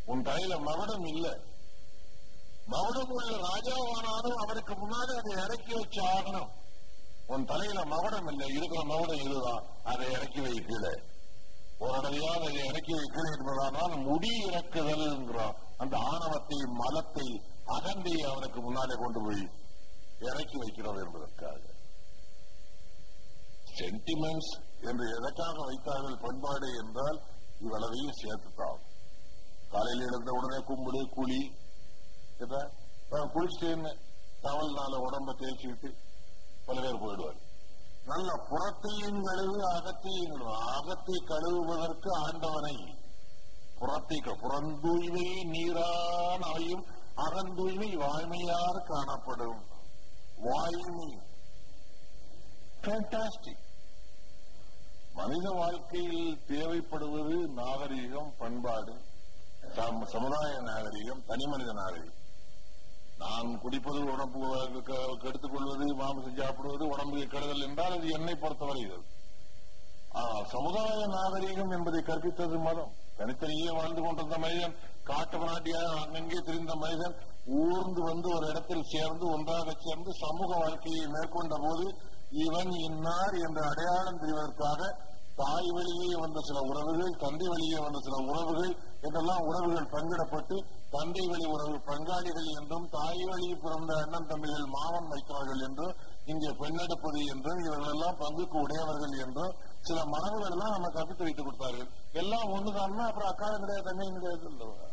உன் தலையில மகுடம் இல்ல மகுடம் உள்ள ராஜாவானாலும் அவருக்கு முன்னாடி அதை இறக்கி வச்சு ஆகணும் உன் தலையில மகுடம் இல்லை இருக்கிற மகுடம் இதுதான் அதை இறக்கி வை கீழே ஒரு அடையால் அதை இறக்கி வைக்கல என்பதானால் முடி இறக்குதல்ங்கிறான் அந்த ஆணவத்தை மலத்தை அகந்தை அவனுக்கு முன்னாலே கொண்டு போய் இறக்கி வைக்கிறது என்பதற்காக சென்டிமெண்ட்ஸ் என்று எதற்காக வைத்தார்கள் பண்பாடு என்றால் இவ்வளவையும் சேர்த்துத்தான் காலையில் எழுந்த உடனே கும்பிடு குழி என்ன? நான் குளிச்சுட்டேன்னு டவல்னால உடம்ப தேய்ச்சிக்கிட்டு பல பேர் போயிடுவார் நல்ல புறத்தையும் கழுவு அகத்தையும் கழுவு அகத்தை கழுவுவதற்கு ஆண்டவனை புறத்தை க- புறந்தூய்மை நீரான அவையும் அகந்தூய்மை வாய்மையார் காணப்படும் வாய்மை ஃபேண்டாஸ்டிக் மனித வாழ்க்கையில் தேவைப்படுவது நாகரிகம் பண்பாடு சம- சமுதாய நாகரிகம் தனி மனித நாகரிகம் நான் குடிப்பது உடம்பு க- கெடுத்துக் கொள்வது மாமிசம் சாப்பிடுவது உடம்புக்கு கெடுதல் என்றால் அது என்னை பொறுத்தவரை இது ஆனால் சமுதாய நாகரிகம் என்பதை கற்பித்தது மதம் தனித்தனியே வாழ்ந்து கொண்டிருந்த மனிதன் காட்டு நாட்டியாக அங்கங்கே திரிந்த மனிதன் ஊர்ந்து வந்து ஒரு இடத்தில் சேர்ந்து ஒன்றாக சேர்ந்து சமூக வாழ்க்கையை மேற்கொண்ட போது இவன் இன்னார் என்ற அடையாளம் தெரிவதற்காக தாய் வழியே வந்த சில உறவுகள் தந்தை வழியே வந்த சில உறவுகள் என்றெல்லாம் உறவுகள் பங்கிடப்பட்டு தந்தை வழி உறவு பங்காளிகள் என்றும் தாய் வழி பிறந்த அண்ணன் தம்பிகள் மாமன் வைத்தவர்கள் என்றும் இங்கே பெண்ணெடுப்பது என்றும் இவர்கள் எல்லாம் பங்குக்கு உடையவர்கள் என்றும் சில மரபுகள் எல்லாம் நம்ம கற்பித்து வைத்துக் கொடுத்தார்கள் எல்லாம் ஒண்ணுதான்னா அப்புறம் அக்காலம் கிடையாது தண்ணியும் கிடையாது இல்லவா?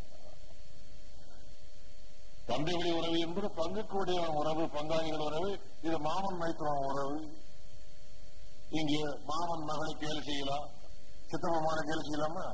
தந்தை வழி உறவு என்பது பங்குக்கு உடைய உறவு பங்காளிகள் உறவு இது மாமன் மைத்துவம் உறவு இங்கே மாமன் மகளை கேலி செய்யலாம் சித்தப்பமான கேலி செய்யலாமா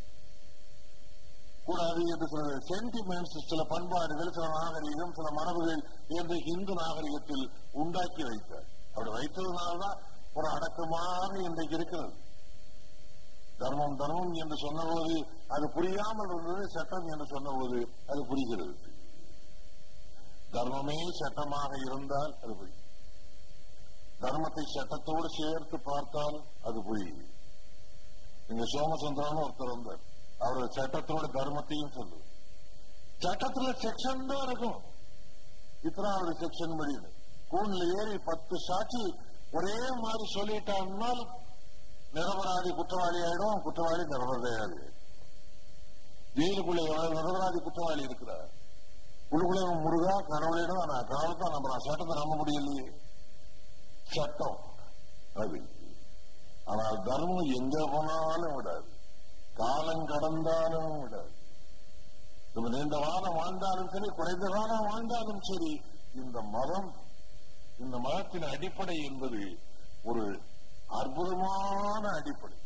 கூடாது என்று சில சென்டிமெண்ட்ஸ் சில பண்பாடுகள் சில நாகரிகம் சில மரபுகள் என்று இந்து நாகரிகத்தில் உண்டாக்கி வைத்தார் அப்படி வைத்ததுனால்தான் ஒரு அடக்கமாக இன்றைக்கு இருக்கிறது தர்மம் தர்மம் என்று சொன்னபோது அது புரியாமல் இருந்தது சட்டம் என்று சொன்னபோது அது புரிகிறது தர்மமே சட்டமாக இருந்தால் அது புரியும் தர்மத்தை சட்டத்தோடு சேர்த்து பார்த்தால் அது புரியும் இங்க சோமசுந்தரன் ஒருத்தர் வந்தார் அவர் சட்டத்தோட தர்மத்தையும் சொல்லுவார் சட்டத்துல செக்ஷன் தான் இருக்கும் இத்தனாவது செக்ஷன் முடியுது கூண்ல ஏறி பத்து சாட்சி ஒரே மாதிரி சொல்லிட்டான்னால் நிரபராதி குற்றவாளி ஆயிடும் குற்றவாளி நிரபராதி ஜெயிலுக்குள்ள எவ்வளவு நிரபராதி குற்றவாளி இருக்கிறார் உள்ளுக்குள்ள இவன் முருகா கடவுளிடம் நான் கடவுளை தான் நம்புறான் சட்டத்தை நம்ப முடியலையே சட்டம் அது ஆனால் தர்மம் எங்க போனாலும் விடாது காலம் கடந்தாலும் விடாது நம்ம நீண்ட காலம் வாழ்ந்தாலும் சரி குறைந்த காலம் வாழ்ந்தாலும் சரி இந்த மதம் இந்த மதத்தின் அடிப்படை என்பது ஒரு அற்புதமான அடிப்படை